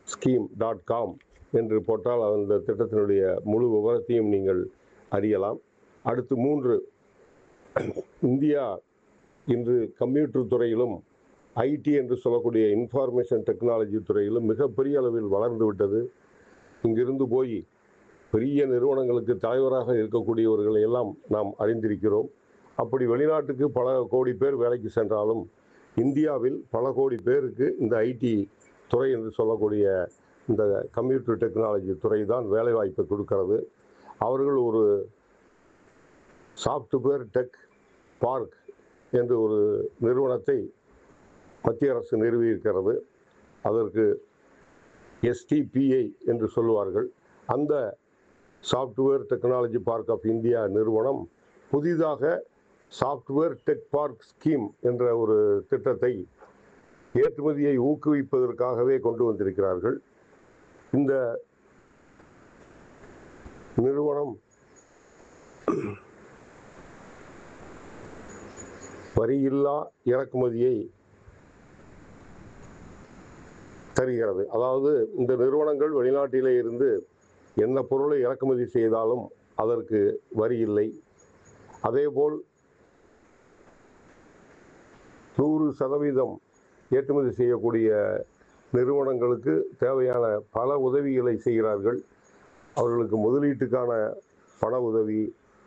scheme dot com என்று போட்டால் அந்த திட்டத்தினுடைய முழு விவரத்தையும் நீங்கள் அறியலாம் அடுத்து மூன்று இந்தியா இன்று கம்ப்யூட்டர் துறையிலும் ஐடி என்று சொல்லக்கூடிய இன்ஃபார்மேஷன் டெக்னாலஜி துறையிலும் மிகப்பெரிய அளவில் வளர்ந்து விட்டது இங்கிருந்து போய் பெரிய நிறுவனங்களுக்கு தலைவராக இருக்கக்கூடியவர்களை எல்லாம் நாம் அறிந்திருக்கிறோம் அப்படி வெளிநாட்டுக்கு பல கோடி பேர் வேலைக்கு சென்றாலும் இந்தியாவில் பல கோடி பேருக்கு இந்த ஐடி துறை என்று சொல்லக்கூடிய இந்த கம்ப்யூட்டர் டெக்னாலஜி துறை தான் வேலைவாய்ப்பை கொடுக்கிறது அவர்கள் ஒரு சாஃப்ட்வேர் டெக் பார்க் என்று ஒரு நிறுவனத்தை மத்திய அரசு நிறுவியிருக்கிறது அதற்கு எஸ்டிபிஐ என்று சொல்லுவார்கள் அந்த software technology park of India நிறுவனம் புதிதாக சாஃப்ட்வேர் டெக் பார்க் ஸ்கீம் என்ற ஒரு திட்டத்தை ஏற்றுமதியை ஊக்குவிப்பதற்காகவே கொண்டு வந்திருக்கிறார்கள் இந்த நிறுவனம் வரியில்லா இறக்குமதியை தருகிறது அதாவது இந்த நிறுவனங்கள் வெளிநாட்டிலே இருந்து என்ன பொருளை இறக்குமதி செய்தாலும் அதற்கு வரி இல்லை அதேபோல் நூறு சதவீதம் ஏற்றுமதி செய்யக்கூடிய நிறுவனங்களுக்கு தேவையான பல உதவிகளை செய்கிறார்கள் அவர்களுக்கு முதலீட்டுக்கான பண உதவி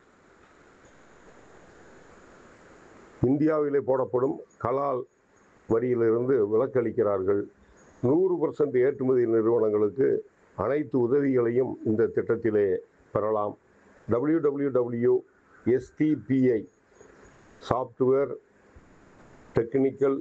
இந்தியாவிலே போடப்படும் கலால் வரியிலிருந்து விலக்களிக்கிறார்கள் நூறு பர்சன்ட் ஏற்றுமதி நிறுவனங்களுக்கு அனைத்து உதவிகளையும் இந்த திட்டத்திலே பெறலாம் W W W STPI software technical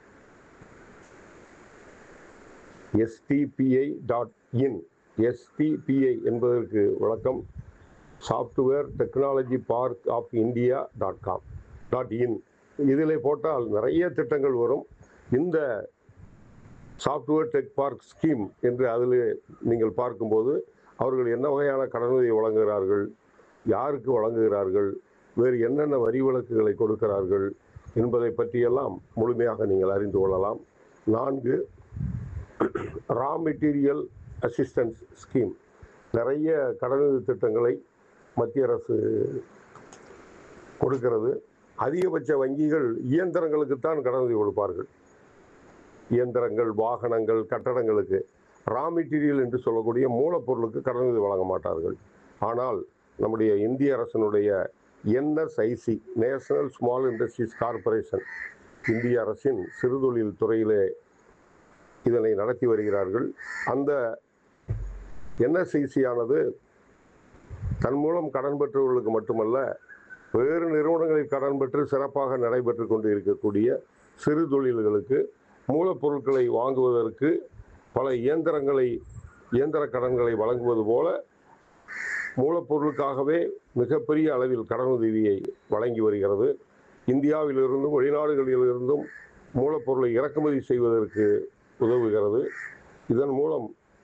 STPI dot in STPI என்பதற்கு விளக்கம் software technology park of India dot com dot in இதில் போட்டால் நிறைய திட்டங்கள் வரும் இந்த சாஃப்ட்வேர் டெக் பார்க் ஸ்கீம் என்று அதில் நீங்கள் பார்க்கும்போது அவர்கள் என்ன வகையான கடனுதவி வழங்குகிறார்கள் யாருக்கு வழங்குகிறார்கள் வேறு என்னென்ன வரி விலக்குகளை கொடுக்கிறார்கள் என்பதை பற்றியெல்லாம் முழுமையாக நீங்கள் அறிந்து கொள்ளலாம் நான்கு ரா மெட்டீரியல் அசிஸ்டன்ஸ் ஸ்கீம் நிறைய கடனுதவி திட்டங்களை மத்திய அரசு கொடுக்கிறது அதிகபட்ச வங்கிகள் இயந்திரங்களுக்குத்தான் கடனுதவி கொடுப்பார்கள் இயந்திரங்கள் வாகனங்கள் கட்டடங்களுக்கு ரா மெட்டீரியல் என்று சொல்லக்கூடிய மூலப்பொருளுக்கு கடனுதவி வழங்க மாட்டார்கள் ஆனால் நம்முடைய இந்திய அரசினுடைய NSIC national small industries corporation இந்திய அரசின் சிறுதொழில் துறையிலே இதனை நடத்தி வருகிறார்கள் அந்த என்எஸ்ஐசி ஆனது தன் மூலம் கடன் பெற்றவர்களுக்கு மட்டுமல்ல வேறு நிறுவனங்களில் கடன் பெற்று சிறப்பாக நடைபெற்று கொண்டு இருக்கக்கூடிய சிறு தொழில்களுக்கு மூலப்பொருட்களை வாங்குவதற்கு பல இயந்திரங்களை இயந்திர கடன்களை வழங்குவது போல மூலப்பொருளுக்காகவே மிகப்பெரிய அளவில் கடனுதவியை வழங்கி வருகிறது இந்தியாவிலிருந்தும் வெளிநாடுகளிலிருந்தும் மூலப்பொருளை இறக்குமதி செய்வதற்கு உதவுகிறது இதன் மூலம்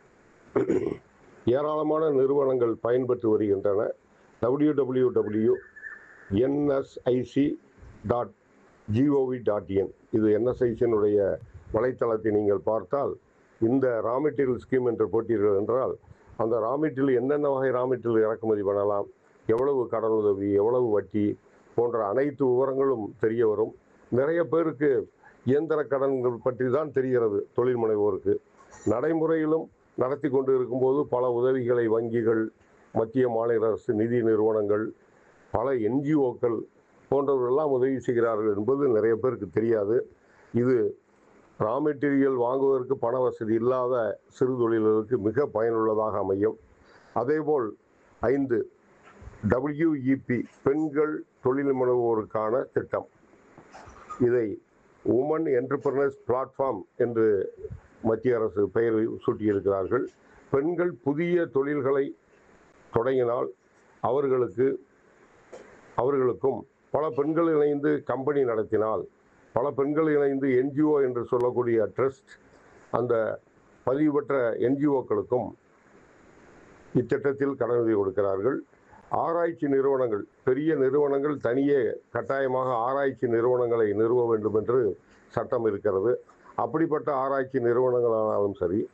ஏராளமான நிறுவனங்கள் பயன்பெற்று வருகின்றன W W W NSIC dot GOV dot in இது என்எஸ்ஐசியினுடைய வலைத்தளத்தை நீங்கள் பார்த்தால் இந்த ரா மெட்டீரியல் ஸ்கீம் என்று போட்டீர்கள் என்றால் அந்த ரா மெட்டீரியல் என்னென்ன வகை ரா மெட்டீரியல் இறக்குமதி பண்ணலாம் எவ்வளவு கடனுதவி எவ்வளவு வட்டி போன்ற அனைத்து விவரங்களும் தெரிய வரும் நிறைய பேருக்கு இயந்திர கடன்கள் பற்றி தான் தெரிகிறது தொழில் முனைவோருக்கு நடைமுறையிலும் நடத்தி கொண்டு இருக்கும்போது பல உதவிகளை வங்கிகள் மத்திய மாநில அரசு நிதி நிறுவனங்கள் பல என்ஜிஓக்கள் போன்றவர்களெல்லாம் உதவி செய்கிறார்கள் என்பது நிறைய பேருக்கு தெரியாது இது ரா மெட்டீரியல் வாங்குவதற்கு பண வசதி இல்லாத சிறு தொழில்களுக்கு மிக பயனுள்ளதாக அமையும் அதேபோல் ஐந்து டபிள்யூஇபி பெண்கள் தொழில் முனைவோருக்கான திட்டம் இதை உமன் என்டர்பிரனர்ஸ் பிளாட்ஃபார்ம் என்று மத்திய அரசு பெயர் சூட்டியிருக்கிறார்கள் பெண்கள் புதிய தொழில்களை தொடங்கினால் அவர்களுக்கு அவர்களுக்கும் பல பெண்கள் இணைந்து கம்பெனி நடத்தினால் பல பெண்கள் இணைந்து என்ஜிஓ என்று சொல்லக்கூடிய ட்ரஸ்ட் அந்த பதிவு பெற்ற என்ஜிஓக்களுக்கும் இத்திட்டத்தில் கடனுதவி கொடுக்கிறார்கள் ஆராய்ச்சி நிறுவனங்கள் பெரிய நிறுவனங்கள் தனியே கட்டாயமாக ஆராய்ச்சி நிறுவனங்களை நிறுவ வேண்டும் என்று சட்டம் இருக்கிறது அப்படிப்பட்ட ஆராய்ச்சி நிறுவனங்களானாலும் சரி